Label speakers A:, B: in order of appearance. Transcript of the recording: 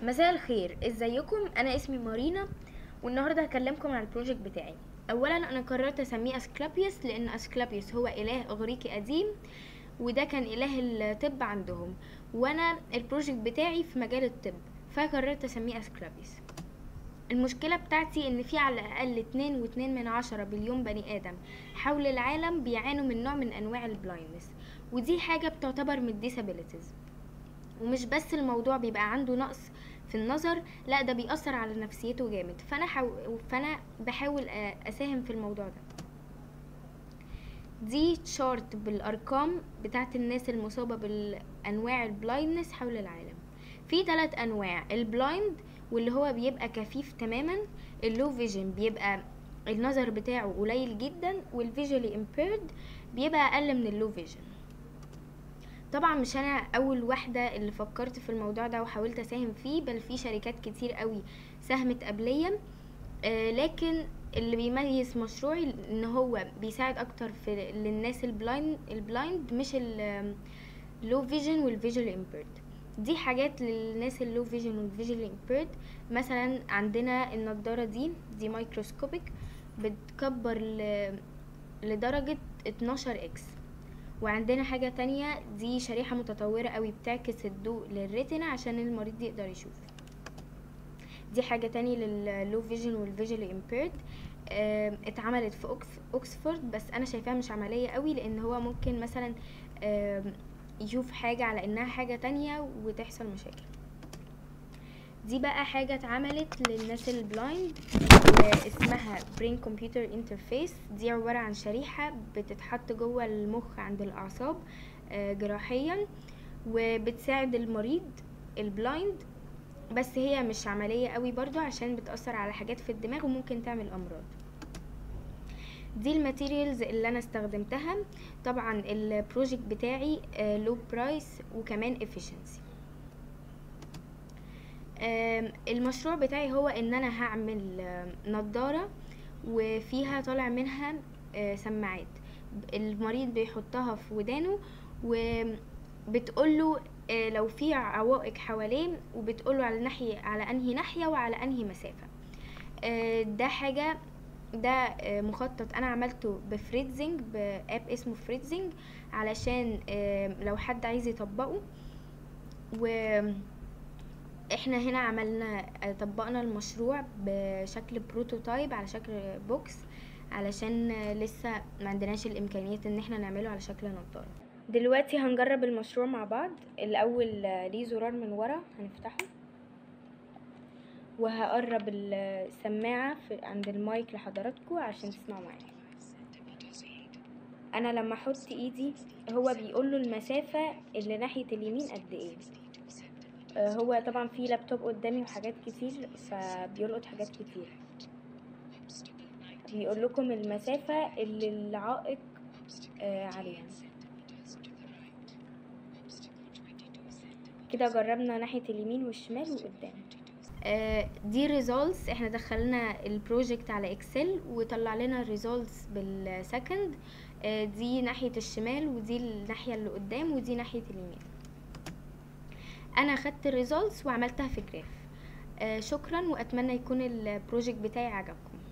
A: مساء الخير ازيكم انا اسمي مارينا والنهارده هكلمكم عن البروجكت بتاعي اولا انا قررت اسميه اسكلابيوس لان اسكلابيوس هو اله اغريقي قديم وده كان اله الطب عندهم وانا البروجكت بتاعي في مجال الطب فقررت اسميه اسكلابيوس المشكلة بتاعتي ان في على الاقل اتنين واتنين من عشرة بليون بني ادم حول العالم بيعانوا من نوع من انواع البلايندنس ودي حاجة بتعتبر من الديسابيليتيز ومش بس الموضوع بيبقى عنده نقص في النظر لا ده بيأثر على نفسيته جامد فانا حاو... فانا بحاول أ- اساهم في الموضوع ده دي تشارت بالارقام بتاعت الناس المصابه بالانواع البلايندنس حول العالم في ثلاث انواع البلايند واللي هو بيبقى كفيف تماما اللو فيجن بيبقى النظر بتاعه قليل جدا والفيجوالي امبيرد بيبقى اقل من اللو فيجن طبعا مش انا اول واحده اللي فكرت في الموضوع ده وحاولت اساهم فيه بل في شركات كتير قوي ساهمت قبليا آه، لكن اللي بيميز مشروعي ان هو بيساعد اكتر في للناس البلايند البلايند مش اللو فيجن والفيجوال امبيرد دي حاجات للناس اللو فيجن والفيجوال امبيرد مثلا عندنا النضاره دي دي مايكروسكوبيك بتكبر ل- لدرجه 12 اكس وعندنا حاجة تانية دي شريحة متطورة قوي بتعكس الضوء للريتنا عشان المريض يقدر يشوف دي حاجة تانية لللو فيجن والفيجوال امبيرد اتعملت في أوكس- اوكسفورد بس انا شايفاها مش عملية قوي لان هو ممكن مثلا آم، يشوف حاجة على انها حاجة تانية وتحصل مشاكل دي بقى حاجة اتعملت للناس البلايند واسمها برين كمبيوتر انترفيس دي عبارة عن شريحة بتتحط جوه المخ عند الأعصاب آه، جراحيا وبتساعد المريض البلايند بس هي مش عملية قوي برضو عشان بتأثر على حاجات في الدماغ وممكن تعمل أمراض دي الماتيريالز اللي انا استخدمتها طبعا البروجكت بتاعي لو برايس وكمان efficiency آم، المشروع بتاعي هو ان انا هعمل آم، نضارة وفيها طالع منها آه، سماعات المريض بيحطها في ودانه وبتقوله آه، لو في عوائق حواليه وبتقوله على ناحية على انهي ناحية وعلى انهي مسافة آه، ده حاجة ده آه، مخطط انا عملته بفريتزنج باب اسمه فريتزنج علشان آه، لو حد عايز يطبقه و احنا هنا عملنا آه، طبقنا المشروع بشكل بروتوتايب على شكل بوكس علشان آه، لسه ما عندناش الامكانيات ان احنا نعمله على شكل نضاره دلوقتي هنجرب المشروع مع بعض الاول آه، ليه زرار من ورا هنفتحه وهقرب السماعة في عند المايك لحضراتكم عشان تسمعوا معايا انا لما احط ايدي هو بيقول له المسافة اللي ناحية اليمين قد ايه آه، هو طبعا في لابتوب قدامي وحاجات كتير فبيلقط حاجات كتير بيقول لكم المسافة اللي العائق آه، عليها كده جربنا ناحية اليمين والشمال وقدام آه، دي ريزولتس احنا دخلنا البروجكت على اكسل وطلع لنا الريزولتس بالسكند آه، دي ناحية الشمال ودي الناحية اللي قدام ودي ناحية اليمين انا خدت الريزولتس وعملتها في جراف آه، شكرا واتمنى يكون البروجكت بتاعي عجبكم